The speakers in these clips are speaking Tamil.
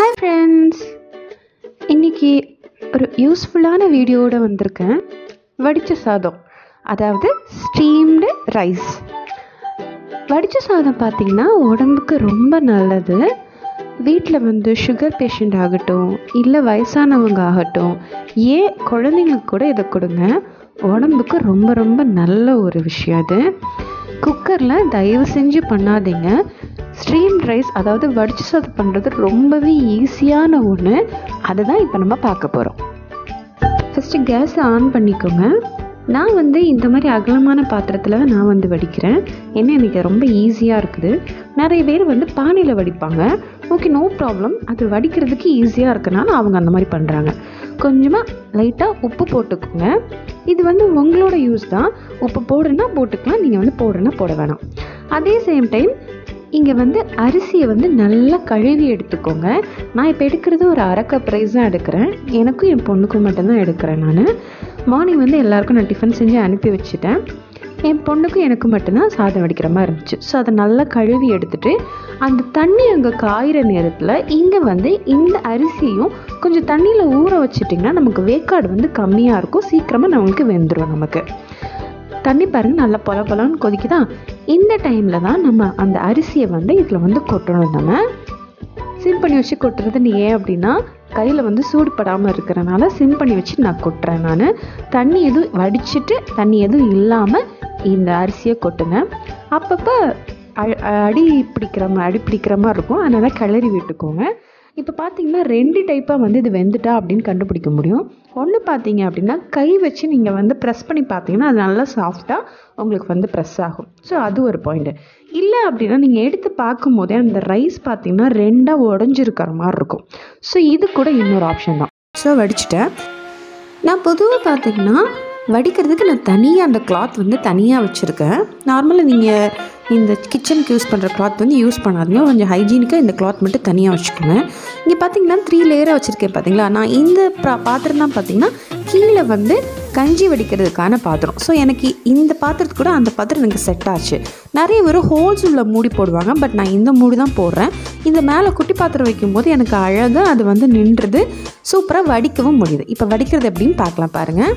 ஹாய் ஃப்ரெண்ட்ஸ் இன்னைக்கு ஒரு யூஸ்ஃபுல்லான வீடியோவோட வந்திருக்கேன் வடித்த சாதம் அதாவது ஸ்டீம்டு ரைஸ் வடித்த சாதம் பார்த்திங்கன்னா உடம்புக்கு ரொம்ப நல்லது வீட்டில் வந்து சுகர் பேஷண்ட் ஆகட்டும் இல்லை வயசானவங்க ஆகட்டும் ஏன் குழந்தைங்களுக்கு கூட இதை கொடுங்க உடம்புக்கு ரொம்ப ரொம்ப நல்ல ஒரு விஷயம் அது குக்கரில் தயவு செஞ்சு பண்ணாதீங்க ஸ்ட்ரீம் ரைஸ் அதாவது வடிச்சு சாதம் பண்ணுறது ரொம்பவே ஈஸியான ஒன்று அதுதான் இப்போ நம்ம பார்க்க போகிறோம் ஃபஸ்ட்டு கேஸை ஆன் பண்ணிக்கோங்க நான் வந்து இந்த மாதிரி அகலமான பாத்திரத்தில் நான் வந்து வடிக்கிறேன் ஏன்னா எனக்கு ரொம்ப ஈஸியாக இருக்குது நிறைய பேர் வந்து பானையில் வடிப்பாங்க ஓகே நோ ப்ராப்ளம் அது வடிக்கிறதுக்கு ஈஸியாக இருக்கனால அவங்க அந்த மாதிரி பண்ணுறாங்க கொஞ்சமாக லைட்டாக உப்பு போட்டுக்கோங்க இது வந்து உங்களோட யூஸ் தான் உப்பு போடுறேன்னா போட்டுக்கலாம் நீங்கள் வந்து போடுறேன்னா போட வேணாம் அதே சேம் டைம் இங்கே வந்து அரிசியை வந்து நல்லா கழுவி எடுத்துக்கோங்க நான் இப்போ எடுக்கிறது ஒரு அரை கப் ரைஸ் தான் எடுக்கிறேன் எனக்கும் என் பொண்ணுக்கும் மட்டும்தான் எடுக்கிறேன் நான் மார்னிங் வந்து எல்லாருக்கும் நான் டிஃபன் செஞ்சு அனுப்பி வச்சுட்டேன் என் பொண்ணுக்கும் எனக்கு மட்டும்தான் சாதம் வடிக்கிற மாதிரி இருந்துச்சு ஸோ அதை நல்லா கழுவி எடுத்துட்டு அந்த தண்ணி அங்கே காயிற நேரத்தில் இங்கே வந்து இந்த அரிசியும் கொஞ்சம் தண்ணியில் ஊற வச்சிட்டிங்கன்னா நமக்கு வேக்காடு வந்து கம்மியாக இருக்கும் சீக்கிரமாக நம்மளுக்கு வெந்துடும் நமக்கு தண்ணி பாருங்க நல்லா பொல பொலன்னு கொதிக்குதா இந்த டைமில் தான் நம்ம அந்த அரிசியை வந்து இதில் வந்து கொட்டணும் நம்ம சிம் பண்ணி வச்சு கொட்டுறது ஏன் அப்படின்னா கையில் வந்து சூடுபடாமல் இருக்கிறனால சிம் பண்ணி வச்சு நான் கொட்டுறேன் நான் தண்ணி எதுவும் வடிச்சிட்டு தண்ணி எதுவும் இல்லாமல் இந்த அரிசியை கொட்டுங்க அப்பப்போ அடி பிடிக்கிற மாதிரி அடி பிடிக்கிற மாதிரி இருக்கும் அதனால் கிளறி விட்டுக்கோங்க இப்போ பார்த்தீங்கன்னா ரெண்டு டைப்பாக வந்து இது வெந்துட்டா அப்படின்னு கண்டுபிடிக்க முடியும் ஒன்று பார்த்தீங்க அப்படின்னா கை வச்சு நீங்கள் வந்து ப்ரெஸ் பண்ணி பார்த்தீங்கன்னா அது நல்லா சாஃப்டாக உங்களுக்கு வந்து ப்ரெஸ் ஆகும் ஸோ அது ஒரு பாயிண்ட்டு இல்லை அப்படின்னா நீங்கள் எடுத்து பார்க்கும் போதே அந்த ரைஸ் பார்த்தீங்கன்னா ரெண்டாக உடஞ்சிருக்கிற மாதிரி இருக்கும் ஸோ இது கூட இன்னொரு ஆப்ஷன் தான் ஸோ வடிச்சிட்டேன் நான் பொதுவாக பார்த்தீங்கன்னா வடிக்கிறதுக்கு நான் தனியாக அந்த கிளாத் வந்து தனியாக வச்சுருக்கேன் நார்மலாக நீங்கள் இந்த கிச்சனுக்கு யூஸ் பண்ணுற கிளாத் வந்து யூஸ் பண்ணாதீங்க கொஞ்சம் ஹைஜீனிக்காக இந்த கிளாத் மட்டும் தனியாக வச்சுக்கோங்க இங்கே பார்த்தீங்கன்னா த்ரீ லேயராக வச்சுருக்கேன் பார்த்தீங்களா நான் இந்த பாத்திரம் தான் பார்த்தீங்கன்னா கீழே வந்து கஞ்சி வடிக்கிறதுக்கான பாத்திரம் ஸோ எனக்கு இந்த பாத்திரத்து கூட அந்த பாத்திரம் எனக்கு செட் ஆச்சு நிறைய பேர் ஹோல்ஸ் உள்ள மூடி போடுவாங்க பட் நான் இந்த மூடி தான் போடுறேன் இந்த மேலே குட்டி பாத்திரம் வைக்கும்போது எனக்கு அழகாக அது வந்து நின்றுது சூப்பராக வடிக்கவும் முடியுது இப்போ வடிக்கிறது எப்படின்னு பார்க்கலாம் பாருங்கள்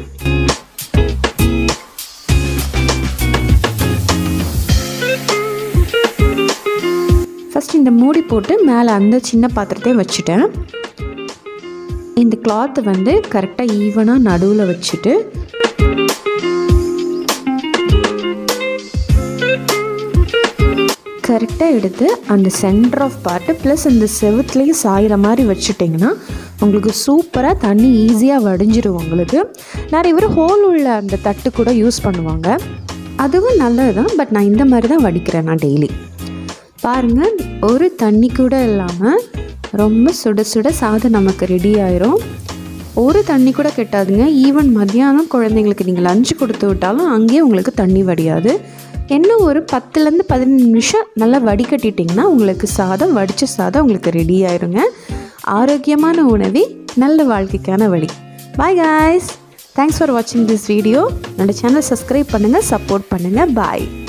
ஃபஸ்ட் இந்த மூடி போட்டு மேலே அந்த சின்ன பாத்திரத்தையும் வச்சுட்டேன் இந்த கிளாத்தை வந்து கரெக்டாக ஈவனாக நடுவில் வச்சுட்டு கரெக்டாக எடுத்து அந்த சென்டர் ஆஃப் பார்ட்டு ப்ளஸ் அந்த செவுத்துலேயும் சாயிற மாதிரி வச்சுட்டிங்கன்னா உங்களுக்கு சூப்பராக தண்ணி ஈஸியாக வடிஞ்சிரும் உங்களுக்கு நிறைய பேர் ஹோல் உள்ள அந்த தட்டு கூட யூஸ் பண்ணுவாங்க அதுவும் நல்லது தான் பட் நான் இந்த மாதிரி தான் வடிக்கிறேன் நான் டெய்லி பாருங்கள் ஒரு தண்ணி கூட இல்லாமல் ரொம்ப சுட சுட சாதம் நமக்கு ரெடி ஆயிரும் ஒரு தண்ணி கூட கெட்டாதுங்க ஈவன் மத்தியானம் குழந்தைங்களுக்கு நீங்கள் லஞ்சு கொடுத்து விட்டாலும் அங்கேயே உங்களுக்கு தண்ணி வடியாது என்ன ஒரு பத்துலேருந்து பதினஞ்சு நிமிஷம் நல்லா வடிகட்டிட்டிங்கன்னா உங்களுக்கு சாதம் வடித்த சாதம் உங்களுக்கு ரெடி ஆயிருங்க ஆரோக்கியமான உணவே நல்ல வாழ்க்கைக்கான வழி பாய் காய்ஸ் தேங்க்ஸ் ஃபார் வாட்சிங் திஸ் வீடியோ என்னோட சேனல் சப்ஸ்கிரைப் பண்ணுங்கள் சப்போர்ட் பண்ணுங்கள் பாய்